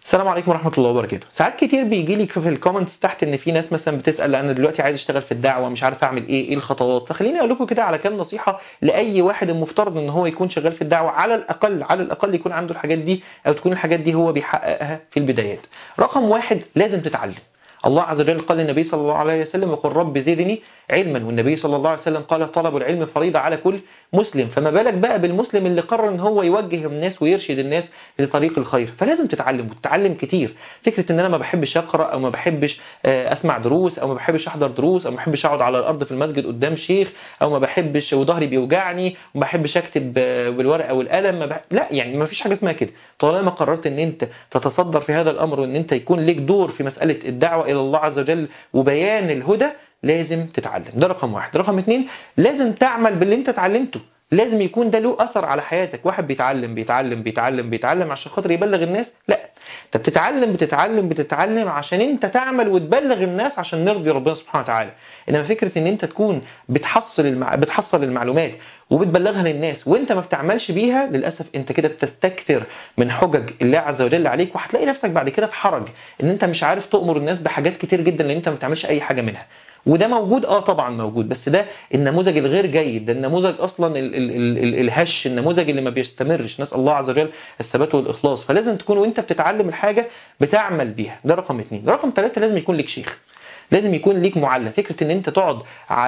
السلام عليكم ورحمه الله وبركاته ساعات كتير بيجي لي في الكومنتس تحت ان في ناس مثلا بتسال انا دلوقتي عايز اشتغل في الدعوه مش عارف اعمل ايه ايه الخطوات فخليني اقول لكم كده على كام نصيحه لاي واحد المفترض ان هو يكون شغال في الدعوه على الاقل على الاقل يكون عنده الحاجات دي او تكون الحاجات دي هو بيحققها في البدايات رقم واحد لازم تتعلم الله عز وجل قال للنبي صلى الله عليه وسلم وقل رب زدني علما والنبي صلى الله عليه وسلم قال طلب العلم فريضة على كل مسلم فما بالك بقى بالمسلم اللي قرر ان هو يوجه الناس ويرشد الناس لطريق الخير فلازم تتعلم وتتعلم كتير فكرة ان انا ما بحبش اقرا او ما بحبش اسمع دروس او ما بحبش احضر دروس او ما بحبش اقعد على الارض في المسجد قدام شيخ او ما بحبش وظهري بيوجعني وما بحبش اكتب بالورقه والقلم ما بح... لا يعني ما فيش حاجه اسمها كده طالما قررت ان انت تتصدر في هذا الامر وان انت يكون لك دور في مساله الدعوه الى الله عز وجل وبيان الهدى لازم تتعلم ده رقم واحد رقم اتنين لازم تعمل باللي انت اتعلمته لازم يكون ده له اثر على حياتك واحد بيتعلم بيتعلم بيتعلم بيتعلم عشان خاطر يبلغ الناس لا انت بتتعلم بتتعلم بتتعلم عشان انت تعمل وتبلغ الناس عشان نرضي ربنا سبحانه وتعالى انما فكره ان انت تكون بتحصل المع... بتحصل المعلومات وبتبلغها للناس وانت ما بتعملش بيها للاسف انت كده بتستكثر من حجج الله عز وجل عليك وهتلاقي نفسك بعد كده في حرج ان انت مش عارف تؤمر الناس بحاجات كتير جدا لان انت ما بتعملش اي حاجه منها وده موجود اه طبعا موجود بس ده النموذج الغير جيد ده النموذج اصلا ال ال ال ال الهش النموذج اللي ما بيستمرش نسال الله عز وجل الثبات والاخلاص فلازم تكون وانت بتتعلم الحاجه بتعمل بيها ده رقم اثنين رقم ثلاثة لازم يكون لك شيخ لازم يكون ليك معلم فكره ان انت تقعد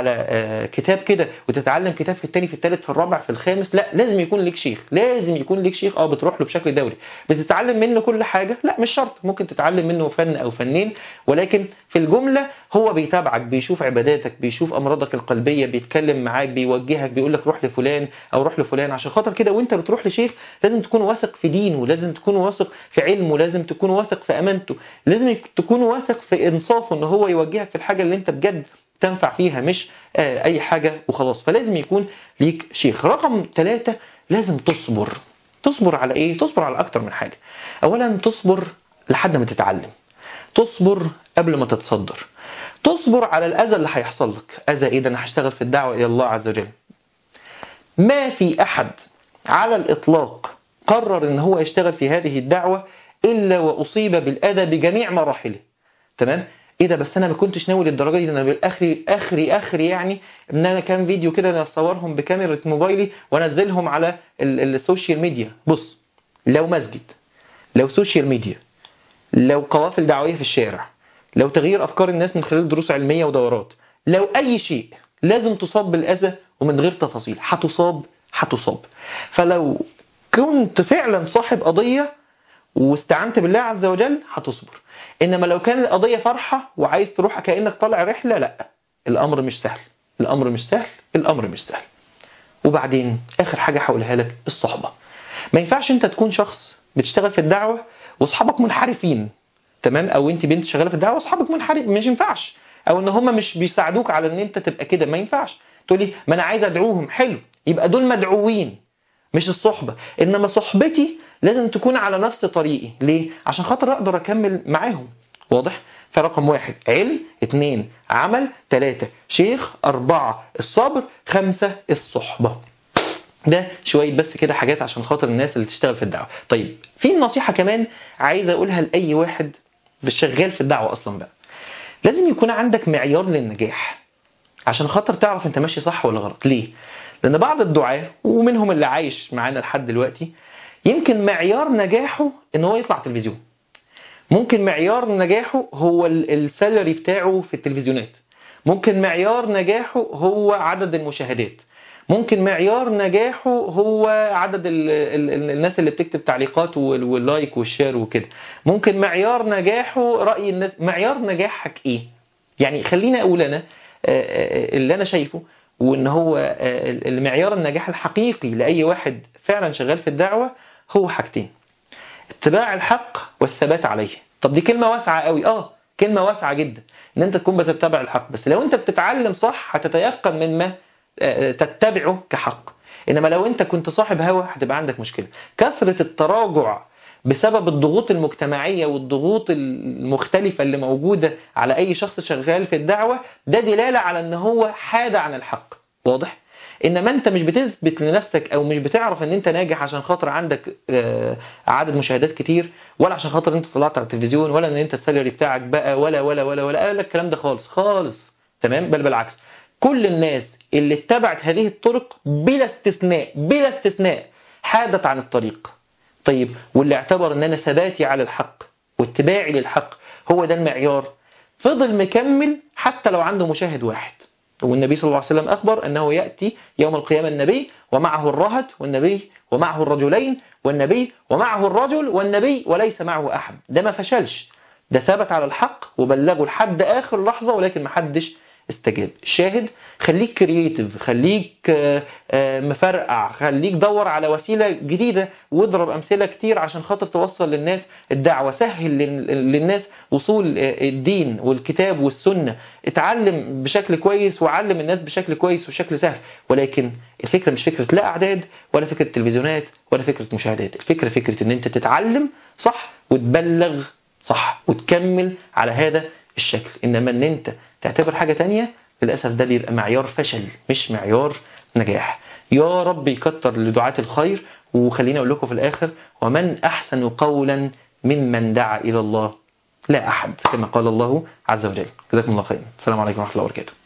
على كتاب كده وتتعلم كتاب في الثاني في الثالث في الرابع في الخامس لا لازم يكون ليك شيخ لازم يكون ليك شيخ اه بتروح له بشكل دوري بتتعلم منه كل حاجه لا مش شرط ممكن تتعلم منه فن او فنين ولكن في الجمله هو بيتابعك بيشوف عباداتك بيشوف امراضك القلبيه بيتكلم معاك بيوجهك بيقول لك روح لفلان او روح لفلان عشان خاطر كده وانت بتروح لشيخ لازم تكون واثق في دينه لازم تكون واثق في علمه لازم تكون واثق في امانته لازم تكون واثق في انصافه ان هو يوجهك في الحاجه اللي انت بجد تنفع فيها مش آه اي حاجه وخلاص فلازم يكون ليك شيخ رقم ثلاثة لازم تصبر تصبر على ايه تصبر على اكتر من حاجه اولا تصبر لحد ما تتعلم تصبر قبل ما تتصدر تصبر على الاذى اللي هيحصل لك اذى ايه ده انا هشتغل في الدعوه الى الله عز وجل ما في احد على الاطلاق قرر ان هو يشتغل في هذه الدعوه الا واصيب بالاذى بجميع مراحله تمام ايه ده بس انا ما كنتش ناوي للدرجه دي انا بالاخري اخري اخري يعني ان انا كام فيديو كده انا اصورهم بكاميرا موبايلي وانزلهم على السوشيال ميديا بص لو مسجد لو سوشيال ميديا لو قوافل دعويه في الشارع لو تغيير افكار الناس من خلال دروس علميه ودورات لو اي شيء لازم تصاب بالاذى ومن غير تفاصيل هتصاب هتصاب فلو كنت فعلا صاحب قضيه واستعنت بالله عز وجل هتصبر انما لو كان القضيه فرحه وعايز تروح كانك طالع رحله لا الامر مش سهل الامر مش سهل الامر مش سهل وبعدين اخر حاجه هقولها لك الصحبه ما ينفعش انت تكون شخص بتشتغل في الدعوه واصحابك منحرفين تمام او انت بنت شغاله في الدعوه واصحابك منحرف مش ينفعش او ان هم مش بيساعدوك على ان انت تبقى كده ما ينفعش تقولي ما انا عايز ادعوهم حلو يبقى دول مدعوين مش الصحبه انما صحبتي لازم تكون على نفس طريقي ليه عشان خاطر اقدر اكمل معاهم واضح فرقم واحد علم اثنين عمل ثلاثة شيخ أربعة الصبر خمسة الصحبة ده شوية بس كده حاجات عشان خاطر الناس اللي تشتغل في الدعوة طيب في نصيحة كمان عايز أقولها لأي واحد شغال في الدعوة أصلا بقى لازم يكون عندك معيار للنجاح عشان خاطر تعرف انت ماشي صح ولا غلط ليه لان بعض الدعاة ومنهم اللي عايش معانا لحد دلوقتي يمكن معيار نجاحه ان هو يطلع تلفزيون ممكن معيار نجاحه هو السالري بتاعه في التلفزيونات ممكن معيار نجاحه هو عدد المشاهدات ممكن معيار نجاحه هو عدد ال ال الناس اللي بتكتب تعليقات واللايك والشير وكده ممكن معيار نجاحه رأي الناس معيار نجاحك ايه يعني خلينا اقول انا اللي انا شايفه وان هو المعيار النجاح الحقيقي لاي واحد فعلا شغال في الدعوه هو حاجتين اتباع الحق والثبات عليه طب دي كلمه واسعه قوي اه كلمه واسعه جدا ان انت تكون بتتبع الحق بس لو انت بتتعلم صح هتتيقن من ما تتبعه كحق انما لو انت كنت صاحب هوى هتبقى عندك مشكله كثره التراجع بسبب الضغوط المجتمعية والضغوط المختلفة اللي موجودة على أي شخص شغال في الدعوة ده دلالة على أن هو حاد عن الحق واضح؟ انما انت مش بتثبت لنفسك او مش بتعرف ان انت ناجح عشان خاطر عندك آه، عدد مشاهدات كتير ولا عشان خاطر انت طلعت على التلفزيون ولا ان انت السالري بتاعك بقى ولا ولا ولا ولا قال لك الكلام ده خالص خالص تمام بل بالعكس كل الناس اللي اتبعت هذه الطرق بلا استثناء بلا استثناء حادت عن الطريق طيب واللي اعتبر ان انا ثباتي على الحق واتباعي للحق هو ده المعيار فضل مكمل حتى لو عنده مشاهد واحد والنبي صلى الله عليه وسلم أخبر أنه يأتي يوم القيامة النبي ومعه الرهط والنبي ومعه الرجلين والنبي ومعه الرجل والنبي وليس معه أحد ده ما فشلش ده ثبت على الحق وبلغه لحد آخر لحظة ولكن ما حدش استجاب الشاهد خليك كرييتيف خليك آه، آه، مفرقع خليك دور على وسيلة جديدة واضرب أمثلة كتير عشان خاطر توصل للناس الدعوة سهل لل- للناس وصول آه، الدين والكتاب والسنة اتعلم بشكل كويس وعلم الناس بشكل كويس وشكل سهل ولكن الفكرة مش فكرة لا أعداد ولا فكرة تلفزيونات ولا فكرة مشاهدات الفكرة فكرة ان انت تتعلم صح وتبلغ صح وتكمل على هذا الشكل انما ان انت تعتبر حاجة تانية للأسف ده بيبقى معيار فشل مش معيار نجاح يا رب يكتر لدعاة الخير وخليني أقول لكم في الآخر ومن أحسن قولا ممن دعا إلى الله لا أحد كما قال الله عز وجل جزاكم الله خيرا السلام عليكم ورحمة الله وبركاته